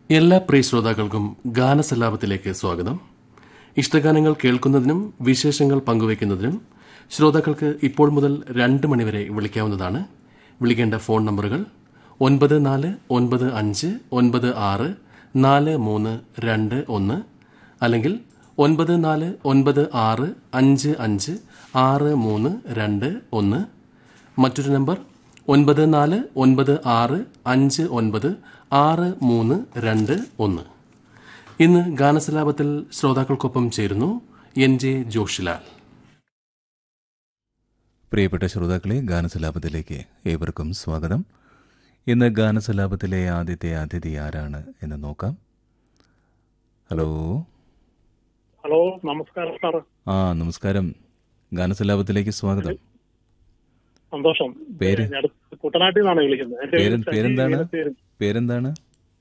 എല്ലാ പ്രിയ ശ്രോതാക്കൾക്കും ഗാനസല്ലാപത്തിലേക്ക് സ്വാഗതം ഇഷ്ടഗാനങ്ങൾ കേൾക്കുന്നതിനും വിശേഷങ്ങൾ പങ്കുവയ്ക്കുന്നതിനും ശ്രോതാക്കൾക്ക് ഇപ്പോൾ മുതൽ രണ്ട് മണിവരെ വിളിക്കാവുന്നതാണ് വിളിക്കേണ്ട ഫോൺ നമ്പറുകൾ ഒൻപത് നാല് ഒൻപത് അഞ്ച് ഒൻപത് ആറ് നാല് മൂന്ന് രണ്ട് ഒന്ന് അല്ലെങ്കിൽ ഒൻപത് നാല് ഒൻപത് ആറ് അഞ്ച് അഞ്ച് ആറ് മൂന്ന് രണ്ട് ഒന്ന് മറ്റൊരു നമ്പർ ഒൻപത് നാല് ഒൻപത് ആറ് അഞ്ച് ഒൻപത് ആറ് മൂന്ന് രണ്ട് ഒന്ന് ഇന്ന് ഗാനസലാപത്തിൽ ശ്രോതാക്കൾക്കൊപ്പം ചേരുന്നു എൻ ജെ ജോഷിലാൽ പ്രിയപ്പെട്ട ശ്രോതാക്കളെ ഗാനസലാപത്തിലേക്ക് ഏവർക്കും സ്വാഗതം ഇന്ന് ഗാനസലാപത്തിലെ ആദ്യത്തെ അതിഥി ആരാണ് എന്ന് നോക്കാം ഹലോ ഹലോ നമസ്കാരം സാർ ആ നമസ്കാരം ഗാനസലാപത്തിലേക്ക് സ്വാഗതം സന്തോഷം പേര്? ഞാൻ അടുത്ത് കുട്ടനാട്ടിൽ നിന്നാണ് വിളിക്കുന്നത് എന്റെ പേര് പേര് സജി പേരെന്താണ് മീനത്തേരിൽ. പേരെന്താണ്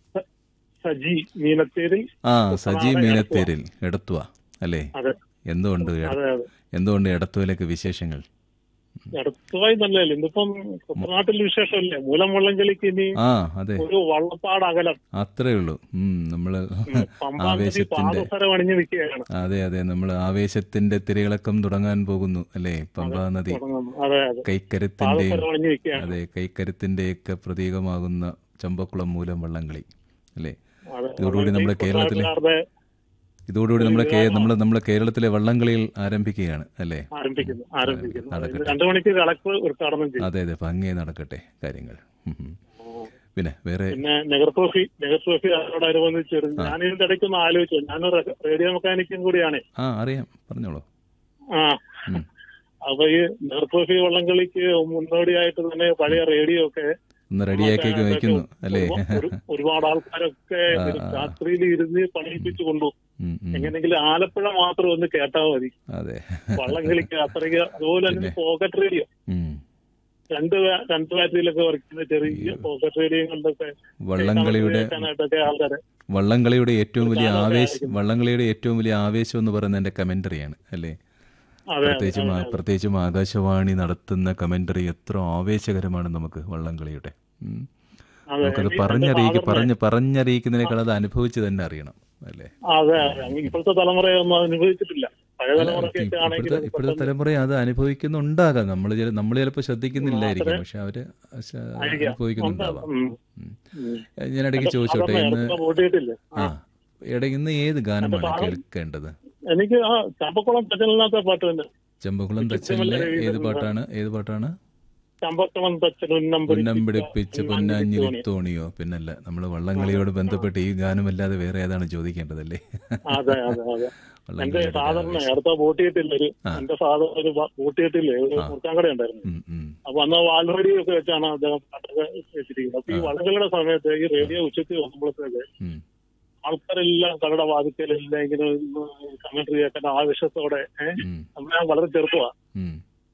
സജി മീനത്തേരിൽ ആ സജി മീനത്തേരിൽ എടത്തുവ അല്ലേ അതെ എന്തുകൊണ്ട് എട- അതെ അതെ എന്തുകൊണ്ട് എടത്തുവയിലേക്ക് വിശേഷങ്ങൾ അടുത്തതായി നല്ലതല്ലേ ഇന്നിപ്പം കുട്ടനാട്ടിൽ വിശേഷമല്ലേ മൂലം വള്ളംകളിക്ക് ഇനി ആ അതെ ഒരു വള്ളപ്പാട് അകലം അത്രേ ഉള്ളൂ ഉം, നമ്മള് പമ്പാ നദി ആവേശത്തിന്റെ പാദസരം അണിഞ്ഞു നിൽക്കുകയാണ് അതെ അതെ നമ്മൾ ആവേശത്തിന്റെ തിരയിളക്കം തുടങ്ങാൻ പോകുന്നു അല്ലേ പമ്പാ നദി തുടങ്ങുന്നു. അതെ അതെ കൈക്കരുത്തിന്റെയും പാദസരം അണിഞ്ഞു നിൽക്കുകയാണ് അതെ കൈക്കരുത്തിന്റെയൊക്കെ പ്രതീകമാകുന്ന ചമ്പക്കുളം മൂലം വള്ളംകളി അല്ലേ അതെ ഇതോടുകൂടി നമ്മുടെ കേരളത്തിലെ കുട്ടനാട്ടുകാരുടെ ഇതോടുകൂടി നമ്മുടെ കേ- നമ്മൾ നമ്മുടെ കേരളത്തിലെ വള്ളംകളിയിൽ ആരംഭിക്കുകയാണ് അല്ലേ ആരംഭിക്കുന്നു ആരംഭിക്കുന്നു നടക്കട്ടെ. ഇന്ന് രണ്ടു മണിക്ക് കളക്ടർ ഉദ്ഘാടനം ചെയ്യും അതെ അതെ ഭംഗിയായി നടക്കട്ടെ കാര്യങ്ങൾ ഉം, ഉം. പിന്നെ വേറെ പിന്നെ നെഗർ ട്രോഫി നെഗർ ട്രോഫി അതിനോടനുബന്ധിച്ച് ഞാൻ ഇതിന്റെ ഇടയ്ക്ക് ഒന്ന് ആലോചിച്ചു ഞാനൊരു റേഡിയോ മെക്കാനിക്കും കൂടിയാണ് ആ അറിയാം പറഞ്ഞോളൂ ആ ഉം. അപ്പൊ ഈ നെഗർ ട്രോഫി വള്ളംകളിക്ക് മുന്നോടിയായിട്ട് തന്നെ പഴയ റേഡിയോ ഒക്കെ ഒന്ന് റെഡിയാക്കി വെക്കുന്നു അല്ലേ ഒരു- ഒരുപാട് ആൾക്കാരൊക്കെ രാത്രിയിൽ ഇരുന്ന് പണിയിപ്പിച്ചു കൊണ്ടു ഉം, ഉം. എങ്ങനെങ്കിലും ആലപ്പുഴ മാത്രം ഒന്ന് കേട്ടാ മതി അതെ വള്ളംകളിക്ക് അത്രയ്ക്ക് അതുപോലെ തന്നെ പോക്കറ്റ് റേഡിയോ ഉം. രണ്ട് ബാ- രണ്ട് ബാറ്ററിയിലൊക്കെ വർക്ക് ചെയ്യുന്ന ചെറിയ പോക്കറ്റ് റേഡിയോകളിലൊക്കെ വള്ളംകളിയുടെ കേൾക്കാനായിട്ടൊക്കെ ആൾക്കാരെ വള്ളംകളിയുടെ ഏറ്റവും വലിയ കാലം ആവേശം വള്ളംകളിയുടെ ഏറ്റവും വലിയ ആവേശം എന്ന് പറയുന്നത് എന്റെ കമന്ററിയാണ് അല്ലേ അതെ പ്രത്യേകിച്ചും ആ- പ്രത്യേകിച്ചും ആകാശവാണി നടത്തുന്ന കമന്ററി എത്ര ആവേശകരമാണ് നമുക്ക് വള്ളംകളിയുടെ ഉം. അതെ നമുക്കത് പറഞ്ഞറിയിക്കും പറഞ്ഞ് പറഞ്ഞറിയിക്കുന്നതിനേക്കാൾ അത് അനുഭവിച്ച് തന്നെ അറിയണം അല്ലേ അതെ അതെ അങ്ങ് ഇപ്പോഴത്തെ തലമുറയൊന്നും അനുഭവിച്ചിട്ടില്ല പഴയ തലമുറയ്ക്കൊക്കെ ആണെങ്കിൽ ഇപ്പോഴത്തെ ഇപ്പോഴത്തെ തലമുറ അത് അനുഭവിക്കുന്നുണ്ടാകാം നമ്മൾ നമ്മൾ ചിലപ്പോൾ ശ്രദ്ധിക്കുന്നില്ലായിരിക്കും പക്ഷെ അവര് ശ- അനുഭവിക്കുന്നുണ്ടാവാം ഉം. ഉം. ഉം. ഞാൻ ഇടയ്ക്ക് ചോദിച്ചോട്ടെ ഇന്ന് അടുത്ത കൂട്ടിയിട്ടില്ല ആ ഇടയ്ക്ക് ഇന്ന് ഏത് ഗാനമാണ് കേൾക്കേണ്ടത് എനിക്ക് ആ ചമ്പക്കുളം തച്ചനില്ലാത്ത പാട്ട് തന്നെ ചെമ്പകുളം തച്ചലിലെ ഏത് പാട്ടാണ് ഏത് പാട്ടാണ് ചമ്പക്കുളം തച്ചൻ ഉന്നമ്പടി പൊന്നം പിടിപ്പിച്ച് പൊന്നാഞ്ഞിരി തോണിയോ പിന്നല്ല നമ്മൾ വള്ളംകളിയോട് ബന്ധപ്പെട്ട് ഈ ഗാനമല്ലാതെ വേറെ ഏതാണ് ചോദിക്കേണ്ടതല്ലേ അതെ അതെ അതെ എന്റെ വള്ളംകളിയുടെ സാധാരണ അടുത്ത ബോട്ടിയിട്ടില്ല ഒരു എന്റെ സാധാരണ ഒരു ബോട്ടിയിട്ടില്ലേ ഒരു മുറുക്കാൻകട ഉണ്ടായിരുന്നു ഉം, ഉം. അപ്പൊ അന്ന് വാൽറേഡിയോ ഒക്കെ വെച്ചാണ് അദ്ദേഹം പാട്ടൊക്കെ വെച്ചിരിക്കുന്നത് അപ്പൊ ഈ വള്ളങ്ങളുടെ സമയത്ത് ഈ റേഡിയോ ഉച്ചയ്ക്ക് വന്നപ്പോഴത്തേക്ക് ഉം. ആൾക്കാരെല്ലാം കടയുടെ വാതിക്കലെല്ലാം ഇങ്ങനെ കമന്ററി കേൾക്കാൻ ആവേശത്തോടെ ഏഹ് ഉം. അന്ന് ഞാൻ വളരെ ചെറുപ്പമാ ഉം.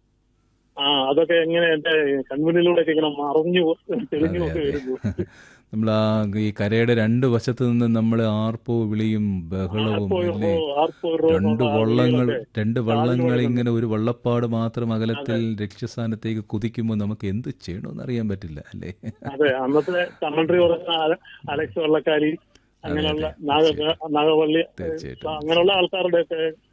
ആ അതൊക്കെ എങ്ങനെ എന്റെ കൺമുന്നിലൂടെ ഒക്കെ ഇങ്ങനെ മറിഞ്ഞു തെളിഞ്ഞു ഒക്കെ വരുന്നു നമ്മൾ ആ ഈ കരയുടെ രണ്ട് വശത്ത് നിന്ന് നമ്മൾ ആർപ്പോ വിളിയും ബഹളവും ആർപ്പോ അല്ലേ ആർപ്പോ റോ രണ്ട് എന്നുള്ള ആ വള്ളങ്ങൾ വിളികളൊക്കെ. രണ്ട് വള്ളങ്ങൾ ഇങ്ങനെ ഒരു വള്ളപ്പാട് മാത്രം അകലത്തിൽ ലക്ഷ്യസ്ഥാനത്തേക്ക് കുതിക്കുമ്പോൾ നമുക്ക് എന്ത് ചെയ്യണമെന്ന് അറിയാൻ പറ്റില്ല അല്ലേ അതെ അന്നത്തെ കമന്ററി പറയുന്ന അല- അലക്സ് വള്ളക്കാരി അങ്ങനെയുള്ള നാഗ നാഗവള്ളി തീർച്ചയായിട്ടും അങ്ങനെയുള്ള ആൾക്കാരുടെ ഒക്കെ